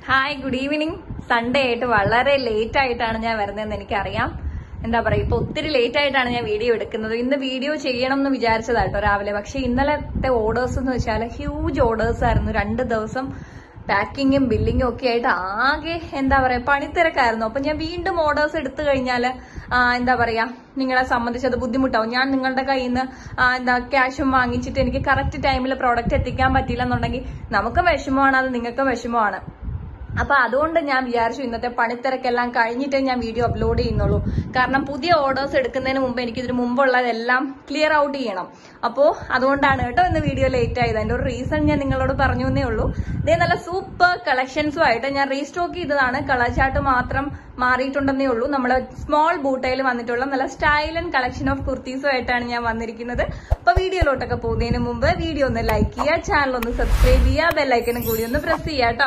hi good evening Sunday ആയിട്ട് വളരെ late ആയിട്ടാണ് ഞാൻ വരുന്നതെന്ന് എനിക്കറിയാം എന്താ പറയാ ഇപ്പൊ ഒത്തിരി ലേറ്റ് ആയിട്ടാണ് ഞാൻ വീഡിയോ എടുക്കുന്നത് ഇന്ന് വീഡിയോ ചെയ്യണം എന്ന് വിചാരിച്ചതാട്ടോ രാവിലെ പക്ഷെ ഇന്നലത്തെ ഓർഡേഴ്സ് എന്ന് വെച്ചാൽ ഹ്യൂജ് ഓർഡേഴ്സ് ആയിരുന്നു രണ്ട് ദിവസം പാക്കിങ്ങും ബില്ലിങ്ങും ഒക്കെ ആയിട്ട് ആകെ എന്താ പറയാ പണിത്തിരക്കായിരുന്നു അപ്പൊ ഞാൻ വീണ്ടും ഓർഡേഴ്സ് എടുത്തു കഴിഞ്ഞാൽ എന്താ പറയാ നിങ്ങളെ സംബന്ധിച്ച് അത് ബുദ്ധിമുട്ടാവും ഞാൻ നിങ്ങളുടെ കയ്യിൽ നിന്ന് എന്താ ക്യാഷും വാങ്ങിച്ചിട്ട് എനിക്ക് കറക്റ്റ് ടൈമിൽ പ്രോഡക്റ്റ് എത്തിക്കാൻ പറ്റില്ല എന്നുണ്ടെങ്കിൽ നമുക്കും വിഷമമാണ് അത് നിങ്ങൾക്കും വിഷമമാണ് അപ്പൊ അതുകൊണ്ട് ഞാൻ വിചാരിച്ചു ഇന്നത്തെ പണിത്തിരക്കെല്ലാം കഴിഞ്ഞിട്ടേ ഞാൻ വീഡിയോ അപ്ലോഡ് ചെയ്യുന്നുള്ളൂ കാരണം പുതിയ ഓർഡേഴ്സ് എടുക്കുന്നതിന് മുമ്പ് എനിക്ക് ഇതിന് മുമ്പുള്ളതെല്ലാം ക്ലിയർ ഔട്ട് ചെയ്യണം അപ്പോ അതുകൊണ്ടാണ് കേട്ടോ ഇന്ന് വീഡിയോ ലേറ്റ് ആയത് അതിന്റെ ഒരു റീസൺ ഞാൻ നിങ്ങളോട് പറഞ്ഞു എന്നേ ഉള്ളൂ ഇതേ നല്ല സൂപ്പർ കളക്ഷൻസും ആയിട്ട് ഞാൻ റീസ്റ്റോക്ക് ചെയ്തതാണ് കളർ ചാർട്ട് മാത്രം മാറിയിട്ടുണ്ടെന്നേ ഉള്ളൂ നമ്മൾ സ്മോൾ ബൂട്ടയിൽ വന്നിട്ടുള്ള നല്ല സ്റ്റൈൽ ആൻഡ് കളക്ഷൻ ഓഫ് കുർത്തീസും ആയിട്ടാണ് ഞാൻ വന്നിരിക്കുന്നത് അപ്പൊ വീഡിയോയിലോട്ടൊക്കെ പോകുന്നതിന് മുമ്പ് വീഡിയോ ഒന്ന് ലൈക്ക് ചെയ്യുക ചാനൽ ഒന്ന് സബ്സ്ക്രൈബ് ചെയ്യുക ബെല്ലൈക്കനും കൂടി ഒന്ന് പ്രസ് ചെയ്യുക കേട്ടോ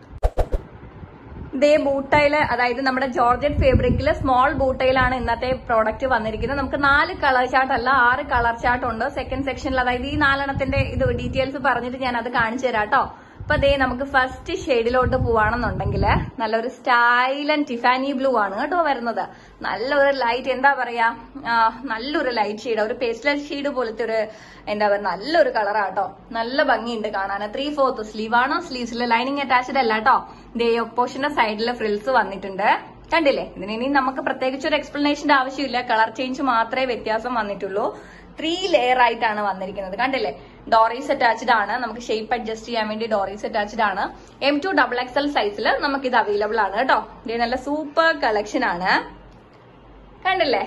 ദേ ബൂട്ടയില് അതായത് നമ്മുടെ ജോർജറ്റ് ഫേബ്രിക്കിൽ സ്മോൾ ബൂട്ടയിലാണ് ഇന്നത്തെ പ്രോഡക്റ്റ് വന്നിരിക്കുന്നത് നമുക്ക് നാല് കളർ ചാർട്ട് അല്ല ആറ് കളർ ചാർട്ട് ഉണ്ട് സെക്കൻഡ് സെക്ഷനിൽ അതായത് ഈ നാലെണ്ണത്തിന്റെ ഇത് ഡീറ്റെയിൽസ് പറഞ്ഞിട്ട് ഞാൻ അത് കാണിച്ചു തരാം കേട്ടോ അപ്പൊ ദേ നമുക്ക് ഫസ്റ്റ് ഷെയ്ഡിലോട്ട് പോവാണെന്നുണ്ടെങ്കിൽ നല്ലൊരു സ്റ്റൈലൻ ടിഫാനി ബ്ലൂ ആണ് കേട്ടോ വരുന്നത് നല്ലൊരു ലൈറ്റ് എന്താ പറയാ ആ, നല്ലൊരു ലൈറ്റ് ഷെയ്ഡ് ഒരു പേസ്റ്റൽ ഷെയ്ഡ് പോലത്തെ ഒരു എന്താ പറയുക നല്ലൊരു കളറാട്ടോ നല്ല ഭംഗിയുണ്ട് കാണാൻ ത്രീ ഫോർത്ത് സ്ലീവ് ആണ് സ്ലീവ്സിൽ ലൈനിങ് അറ്റാച്ച്ഡ് അല്ല കേട്ടോ ദേ ഒപ്പോഷന്റെ സൈഡിൽ ഫ്രിൽസ് വന്നിട്ടുണ്ട് കണ്ടില്ലേ ഇതിന് ഇനി നമുക്ക് പ്രത്യേകിച്ച് ഒരു എക്സ്പ്ലനേഷന്റെ ആവശ്യമില്ല കളർ ചേഞ്ച് മാത്രമേ വ്യത്യാസം വന്നിട്ടുള്ളൂ ത്രീ ലെയർ ആയിട്ടാണ് വന്നിരിക്കുന്നത് കണ്ടില്ലേ ഡോറീസ് അറ്റാച്ച്ഡ് ആണ് നമുക്ക് ഷേപ്പ് അഡ്ജസ്റ്റ് ചെയ്യാൻ വേണ്ടി ഡോറീസ് അറ്റാച്ച്ഡ് ആണ് എം ടു ഡബിൾ എക്സൽ സൈസിൽ നമുക്ക് ഇത് അവൈലബിൾ ആണ് കേട്ടോ ഇത് നല്ല സൂപ്പർ കളക്ഷൻ ആണ് കണ്ടില്ലേ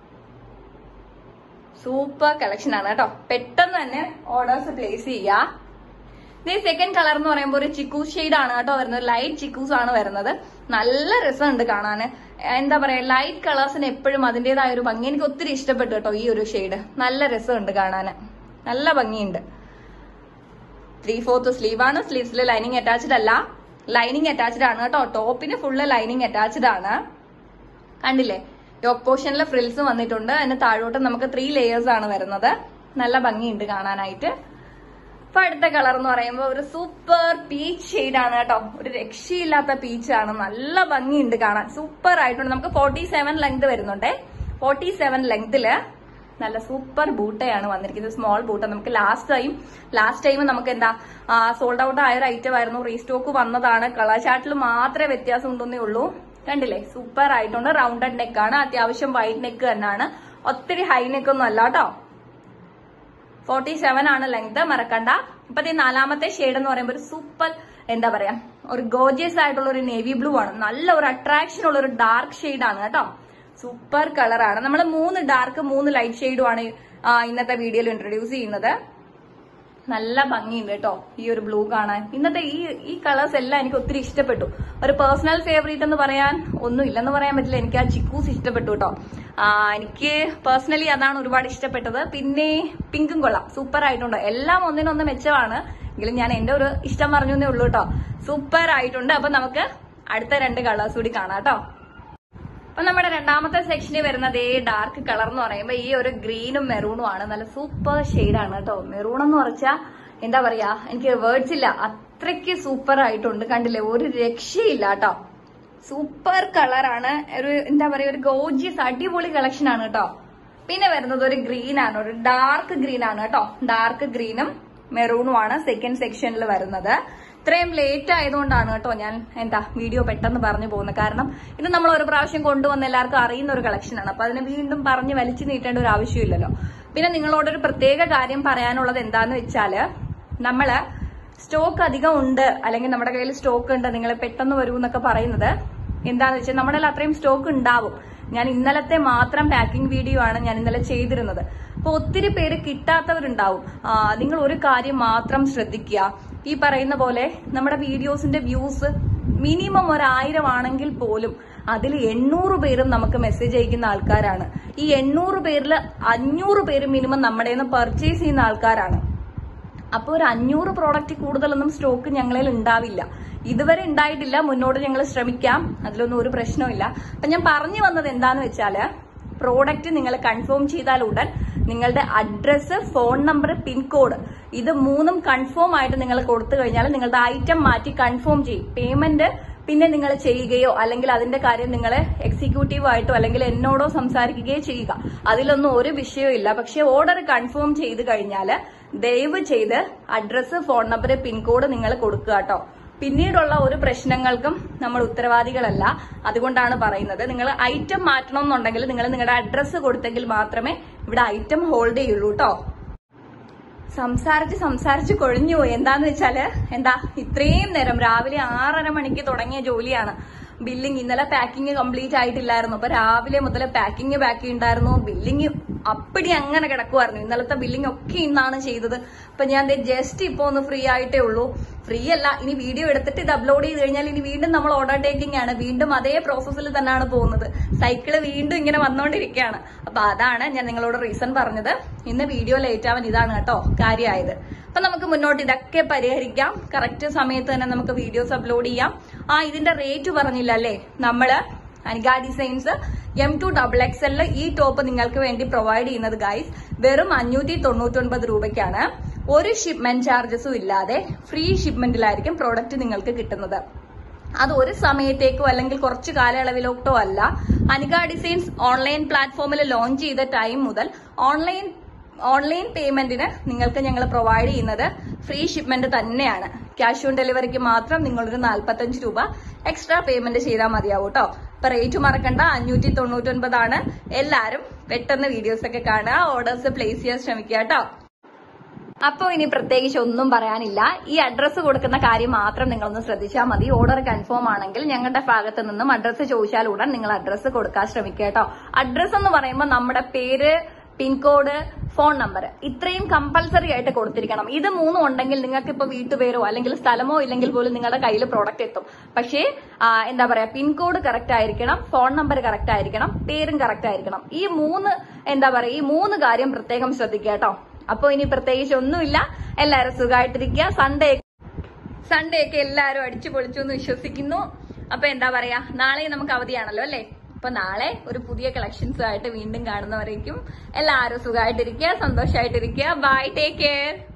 സൂപ്പർ കളക്ഷൻ ആണ് കേട്ടോ പെട്ടെന്ന് തന്നെ ഓർഡേഴ്സ് പ്ലേസ് ചെയ്യുക ഇതേ സെക്കൻഡ് കളർ എന്ന് പറയുമ്പോൾ ഒരു ചിക്കൂസ് ഷെയ്ഡ് ആണ് കേട്ടോ വരുന്നത് ലൈറ്റ് ചിക്കൂസ് ആണ് വരുന്നത് നല്ല രസമുണ്ട് കാണാൻ എന്താ പറയാ ലൈറ്റ് കളേഴ്സിന് എപ്പോഴും അതിന്റേതായ ഒരു ഭംഗി എനിക്ക് ഒത്തിരി ഇഷ്ടപ്പെട്ടു കേട്ടോ ഈ ഒരു ഷെയ്ഡ് നല്ല രസമുണ്ട് കാണാൻ നല്ല ഭംഗിയുണ്ട് ത്രീ ഫോർത്ത് സ്ലീവ് ആണ് സ്ലീവ്സിൽ ലൈനിങ് അറ്റാച്ച്ഡ് അല്ല ലൈനിങ് അറ്റാച്ച്ഡ് ആണ് കേട്ടോ ടോപ്പിന് ഫുള്ള് ലൈനിങ് അറ്റാച്ച്ഡ് ആണ് കണ്ടില്ലേ യോക്ക് പോർഷനിലെ ഫ്രിൽസ് വന്നിട്ടുണ്ട് അതിന് താഴോട്ട് നമുക്ക് ത്രീ ലേയേഴ്സ് ആണ് വരുന്നത് നല്ല ഭംഗിയുണ്ട് കാണാനായിട്ട് അപ്പൊ അടുത്ത കളർ എന്ന് പറയുമ്പോൾ ഒരു സൂപ്പർ പീച്ച് ഷെയ്ഡ് ആണ് കേട്ടോ ഒരു രക്ഷയില്ലാത്ത പീച്ച് ആണ് നല്ല ഭംഗിയുണ്ട് കാണാൻ സൂപ്പർ ആയിട്ടുണ്ട് നമുക്ക് ഫോർട്ടി സെവൻ ലെങ്ത് വരുന്നുണ്ടേ ഫോർട്ടി സെവൻ ലെങ്തില് നല്ല സൂപ്പർ ബൂട്ടയാണ് വന്നിരിക്കുന്നത് സ്മോൾ ബൂട്ട നമുക്ക് ലാസ്റ്റ് ടൈം ലാസ്റ്റ് ടൈം നമുക്ക് എന്താ സോൾഡ് ഔട്ട് ആയ ഒരു ഐറ്റം ആയിരുന്നു റീസ്റ്റോക്ക് വന്നതാണ് കളർ ചാർട്ടിൽ മാത്രമേ വ്യത്യാസം ഉണ്ടെന്നേ ഉള്ളൂ കണ്ടില്ലേ സൂപ്പർ ആയിട്ടുണ്ട് റൗണ്ടഡ് നെക്ക് ആണ് അത്യാവശ്യം വൈഡ് നെക്ക് തന്നെയാണ് ഒത്തിരി ഹൈ നെക്ക് ഒന്നും അല്ല കേട്ടോ ഫോർട്ടി സെവൻ ആണ് ലെങ്ത് മറക്കണ്ട ഇപ്പൊ ഈ നാലാമത്തെ ഷെയ്ഡ് എന്ന് പറയുമ്പോൾ ഒരു സൂപ്പർ എന്താ പറയാ ഒരു ഗോജിയസ് ആയിട്ടുള്ള ഒരു നേവി ബ്ലൂ ആണ് നല്ല ഒരു അട്രാക്ഷൻ ഉള്ള ഒരു ഡാർക്ക് ഷെയ്ഡ് ആണ് കേട്ടോ സൂപ്പർ കളറാണ് നമ്മൾ മൂന്ന് ഡാർക്ക് മൂന്ന് ലൈറ്റ് ഷെയ്ഡും ആണ് ആ, ഇന്നത്തെ വീഡിയോയിൽ ഇൻട്രൊഡ്യൂസ് ചെയ്യുന്നത് നല്ല ഭംഗിയുണ്ട് കേട്ടോ ഈ ഒരു ബ്ലൂ കാണാൻ ഇന്നത്തെ ഈ ഈ കളേഴ്സ് എല്ലാം എനിക്ക് ഒത്തിരി ഇഷ്ടപ്പെട്ടു ഒരു പേഴ്സണൽ ഫേവറേറ്റ് എന്ന് പറയാൻ ഒന്നും ഇല്ലെന്ന് പറയാൻ പറ്റില്ല എനിക്ക് ആ ചിക്കൂസ് ഇഷ്ടപ്പെട്ടു കേട്ടോ ആ, എനിക്ക് പേഴ്സണലി അതാണ് ഒരുപാട് ഇഷ്ടപ്പെട്ടത് പിന്നെ പിങ്കും കൊള്ളാം സൂപ്പർ ആയിട്ടുണ്ട് എല്ലാം ഒന്നിനൊന്ന് മെച്ചമാണ് എങ്കിലും ഞാൻ എന്റെ ഒരു ഇഷ്ടം പറഞ്ഞു എന്നേ ഉള്ളൂ കേട്ടോ സൂപ്പർ ആയിട്ടുണ്ട് അപ്പൊ നമുക്ക് അടുത്ത രണ്ട് കളേഴ്സ് കൂടി കാണാം കേട്ടോ അപ്പൊ നമ്മുടെ രണ്ടാമത്തെ സെക്ഷനിൽ വരുന്നത് ഈ ഡാർക്ക് കളർ എന്ന് പറയുമ്പോൾ ഈ ഒരു ഗ്രീനും മെറൂണും ആണ് നല്ല സൂപ്പർ ആണ് കേട്ടോ മെറൂൺ എന്ന് പറഞ്ഞാൽ എന്താ പറയാ എനിക്ക് വേർഡ്സ് ഇല്ല അത്രയ്ക്ക് സൂപ്പർ ആയിട്ടുണ്ട് കണ്ടില്ലേ ഒരു രക്ഷയില്ല കേട്ടോ സൂപ്പർ കളറാണ് ഒരു എന്താ പറയാ ഒരു ഗോജിയസ് അടിപൊളി കളക്ഷൻ ആണ് കേട്ടോ പിന്നെ വരുന്നത് ഒരു ഗ്രീൻ ആണ് ഒരു ഡാർക്ക് ഗ്രീൻ ആണ് കേട്ടോ ഡാർക്ക് ഗ്രീനും മെറൂണും ആണ് സെക്കൻഡ് സെക്ഷനിൽ വരുന്നത് ഇത്രയും ലേറ്റ് ആയതുകൊണ്ടാണ് കേട്ടോ ഞാൻ എന്താ വീഡിയോ പെട്ടെന്ന് പറഞ്ഞു പോകുന്നത് കാരണം ഇത് നമ്മൾ ഒരു പ്രാവശ്യം കൊണ്ടുവന്ന് എല്ലാവർക്കും അറിയുന്ന ഒരു കളക്ഷനാണ് അപ്പൊ അതിനെ വീണ്ടും പറഞ്ഞ് വലിച്ചു നീട്ടേണ്ട ഒരു ആവശ്യമില്ലല്ലോ പിന്നെ നിങ്ങളോടൊരു പ്രത്യേക കാര്യം പറയാനുള്ളത് എന്താന്ന് വെച്ചാല് നമ്മള് സ്റ്റോക്ക് അധികം ഉണ്ട് അല്ലെങ്കിൽ നമ്മുടെ കയ്യിൽ സ്റ്റോക്ക് ഉണ്ട് നിങ്ങൾ പെട്ടെന്ന് വരൂ എന്നൊക്കെ പറയുന്നത് എന്താന്ന് വെച്ചാൽ നമ്മുടെ കയ്യിൽ അത്രയും സ്റ്റോക്ക് ഉണ്ടാവും ഞാൻ ഇന്നലത്തെ മാത്രം പാക്കിംഗ് വീഡിയോ ആണ് ഞാൻ ഇന്നലെ ചെയ്തിരുന്നത് അപ്പൊ ഒത്തിരി പേര് കിട്ടാത്തവരുണ്ടാവും ആ, നിങ്ങൾ ഒരു കാര്യം മാത്രം ശ്രദ്ധിക്കുക ഈ പറയുന്ന പോലെ നമ്മുടെ വീഡിയോസിന്റെ വ്യൂസ് മിനിമം ഒരായിരം ആണെങ്കിൽ പോലും അതിൽ എണ്ണൂറ് പേരും നമുക്ക് മെസ്സേജ് അയക്കുന്ന ആൾക്കാരാണ് ഈ എണ്ണൂറ് പേരിൽ അഞ്ഞൂറ് പേര് മിനിമം നമ്മുടെ നിന്ന് പർച്ചേസ് ചെയ്യുന്ന ആൾക്കാരാണ് അപ്പോൾ ഒരു അഞ്ഞൂറ് പ്രോഡക്റ്റ് കൂടുതലൊന്നും സ്റ്റോക്ക് ഞങ്ങളിൽ ഉണ്ടാവില്ല ഇതുവരെ ഉണ്ടായിട്ടില്ല മുന്നോട്ട് ഞങ്ങൾ ശ്രമിക്കാം അതിലൊന്നും ഒരു പ്രശ്നമില്ല അപ്പൊ ഞാൻ പറഞ്ഞു വന്നത് എന്താന്ന് വെച്ചാല് പ്രോഡക്റ്റ് നിങ്ങൾ കൺഫേം ചെയ്താൽ ഉടൻ നിങ്ങളുടെ അഡ്രസ്സ് ഫോൺ നമ്പർ പിൻകോഡ് ഇത് മൂന്നും കൺഫേം ആയിട്ട് നിങ്ങൾ കൊടുത്തു കഴിഞ്ഞാൽ നിങ്ങളുടെ ഐറ്റം മാറ്റി കൺഫേം ചെയ്യും പേയ്മെന്റ് പിന്നെ നിങ്ങൾ ചെയ്യുകയോ അല്ലെങ്കിൽ അതിന്റെ കാര്യം നിങ്ങൾ എക്സിക്യൂട്ടീവ് ആയിട്ടോ അല്ലെങ്കിൽ എന്നോടോ സംസാരിക്കുകയോ ചെയ്യുക അതിലൊന്നും ഒരു വിഷയവും ഇല്ല പക്ഷെ ഓർഡർ കൺഫേം ചെയ്ത് കഴിഞ്ഞാൽ ദയവ് ചെയ്ത് അഡ്രസ്സ് ഫോൺ നമ്പർ പിൻകോഡ് നിങ്ങൾ കൊടുക്കുക കേട്ടോ പിന്നീടുള്ള ഒരു പ്രശ്നങ്ങൾക്കും നമ്മൾ ഉത്തരവാദികളല്ല അതുകൊണ്ടാണ് പറയുന്നത് നിങ്ങൾ ഐറ്റം മാറ്റണം എന്നുണ്ടെങ്കിൽ നിങ്ങൾ നിങ്ങളുടെ അഡ്രസ്സ് കൊടുത്തെങ്കിൽ മാത്രമേ ഇവിടെ ഐറ്റം ഹോൾഡ് ചെയ്യുള്ളൂ കേട്ടോ സംസാരിച്ച് സംസാരിച്ച് കൊഴിഞ്ഞു പോയി എന്താന്ന് വെച്ചാല് എന്താ ഇത്രയും നേരം രാവിലെ ആറര മണിക്ക് തുടങ്ങിയ ജോലിയാണ് ബില്ലിംഗ് ഇന്നലെ പാക്കിംഗ് കംപ്ലീറ്റ് ആയിട്ടില്ലായിരുന്നു അപ്പൊ രാവിലെ മുതൽ പാക്കിംഗ് ബാക്കി ഉണ്ടായിരുന്നു ബില്ലിംഗ് അപ്പടി അങ്ങനെ കിടക്കുമായിരുന്നു ഇന്നലത്തെ ബില്ലിംഗ് ഒക്കെ ഇന്നാണ് ചെയ്തത് അപ്പൊ ഞാൻ ജസ്റ്റ് ഇപ്പൊ ഒന്ന് ഫ്രീ ആയിട്ടേ ഉള്ളൂ ഫ്രീ അല്ല ഇനി വീഡിയോ എടുത്തിട്ട് ഇത് അപ്ലോഡ് ചെയ്ത് കഴിഞ്ഞാൽ ഇനി വീണ്ടും നമ്മൾ ഓർഡർ ടേക്കിംഗ് ആണ് വീണ്ടും അതേ പ്രോസസ്സിൽ തന്നെയാണ് പോകുന്നത് സൈക്കിള് വീണ്ടും ഇങ്ങനെ വന്നുകൊണ്ടിരിക്കുകയാണ് അപ്പൊ അതാണ് ഞാൻ നിങ്ങളോട് റീസൺ പറഞ്ഞത് ഇന്ന് വീഡിയോ ലേറ്റ് ആവാൻ ഇതാണ് കേട്ടോ കാര്യമായത് അപ്പൊ നമുക്ക് മുന്നോട്ട് ഇതൊക്കെ പരിഹരിക്കാം കറക്റ്റ് സമയത്ത് തന്നെ നമുക്ക് വീഡിയോസ് അപ്ലോഡ് ചെയ്യാം ആ ഇതിന്റെ റേറ്റ് പറഞ്ഞില്ല അല്ലേ നമ്മള് Anika designs M to double X L ഈ ടോപ്പ് നിങ്ങൾക്ക് വേണ്ടി പ്രൊവൈഡ് ചെയ്യുന്നത് ഗൈസ് വെറും അഞ്ഞൂറ്റി തൊണ്ണൂറ്റൊൻപത് രൂപയ്ക്കാണ് ഒരു ഷിപ്മെന്റ് ചാർജസും ഇല്ലാതെ ഫ്രീ ഷിപ്മെന്റിലായിരിക്കും പ്രോഡക്റ്റ് നിങ്ങൾക്ക് കിട്ടുന്നത് അത് ഒരു സമയത്തേക്കോ അല്ലെങ്കിൽ കുറച്ച് കാലയളവിലോട്ടോ അല്ല അനിക ഡിസൈൻസ് ഓൺലൈൻ പ്ലാറ്റ്ഫോമിൽ ലോഞ്ച് ചെയ്ത ടൈം മുതൽ ഓൺലൈൻ ഓൺലൈൻ പേയ്മെന്റിന് നിങ്ങൾക്ക് ഞങ്ങൾ പ്രൊവൈഡ് ചെയ്യുന്നത് ഫ്രീ ഷിപ്മെന്റ് തന്നെയാണ് ക്യാഷ് ഓൺ ഡെലിവറിക്ക് മാത്രം നിങ്ങളൊരു നാൽപ്പത്തഞ്ച് രൂപ എക്സ്ട്രാ പേയ്മെന്റ് ചെയ്താൽ മതിയാവും കേട്ടോ അപ്പൊ റേറ്റ് മറക്കണ്ട അഞ്ഞൂറ്റി തൊണ്ണൂറ്റൊൻപതാണ് എല്ലാരും പെട്ടെന്ന് വീഡിയോസ് ഒക്കെ കാണുക ഓർഡേഴ്സ് പ്ലേസ് ചെയ്യാൻ ശ്രമിക്കുക കേട്ടോ അപ്പൊ ഇനി പ്രത്യേകിച്ച് ഒന്നും പറയാനില്ല ഈ അഡ്രസ്സ് കൊടുക്കുന്ന കാര്യം മാത്രം നിങ്ങളൊന്ന് ശ്രദ്ധിച്ചാൽ മതി ഓർഡർ കൺഫേം ആണെങ്കിൽ ഞങ്ങളുടെ ഭാഗത്ത് നിന്നും അഡ്രസ്സ് ചോദിച്ചാൽ ഉടൻ നിങ്ങൾ അഡ്രസ്സ് കൊടുക്കാൻ ശ്രമിക്കുക കേട്ടോ അഡ്രസ്സ് എന്ന് പറയുമ്പോൾ നമ്മുടെ പേര് പിൻകോഡ് ഫോൺ നമ്പർ ഇത്രയും കമ്പൽസറി ആയിട്ട് കൊടുത്തിരിക്കണം ഇത് മൂന്നും ഉണ്ടെങ്കിൽ നിങ്ങൾക്ക് ഇപ്പൊ വീട്ടുപേരോ അല്ലെങ്കിൽ സ്ഥലമോ ഇല്ലെങ്കിൽ പോലും നിങ്ങളുടെ കയ്യിൽ പ്രോഡക്റ്റ് എത്തും പക്ഷേ ആ, എന്താ പറയാ പിൻകോഡ് കറക്റ്റ് ആയിരിക്കണം ഫോൺ നമ്പർ കറക്റ്റ് ആയിരിക്കണം പേരും കറക്റ്റ് ആയിരിക്കണം ഈ മൂന്ന് എന്താ പറയാ ഈ മൂന്ന് കാര്യം പ്രത്യേകം ശ്രദ്ധിക്കുക കേട്ടോ അപ്പൊ ഇനി പ്രത്യേകിച്ച് ഒന്നുമില്ല എല്ലാവരും സുഖമായിട്ടിരിക്കുക സൺഡേ സൺഡേ ഒക്കെ എല്ലാവരും അടിച്ചു പൊളിച്ചു എന്ന് വിശ്വസിക്കുന്നു അപ്പൊ എന്താ പറയാ നാളെ നമുക്ക് അവധിയാണല്ലോ അല്ലേ അപ്പൊ നാളെ ഒരു പുതിയ കളക്ഷൻസും ആയിട്ട് വീണ്ടും കാണുന്നവരേക്കും എല്ലാവരും സുഖമായിട്ടിരിക്കുക സന്തോഷമായിട്ടിരിക്കുക ബൈ ടേക്ക് കെയർ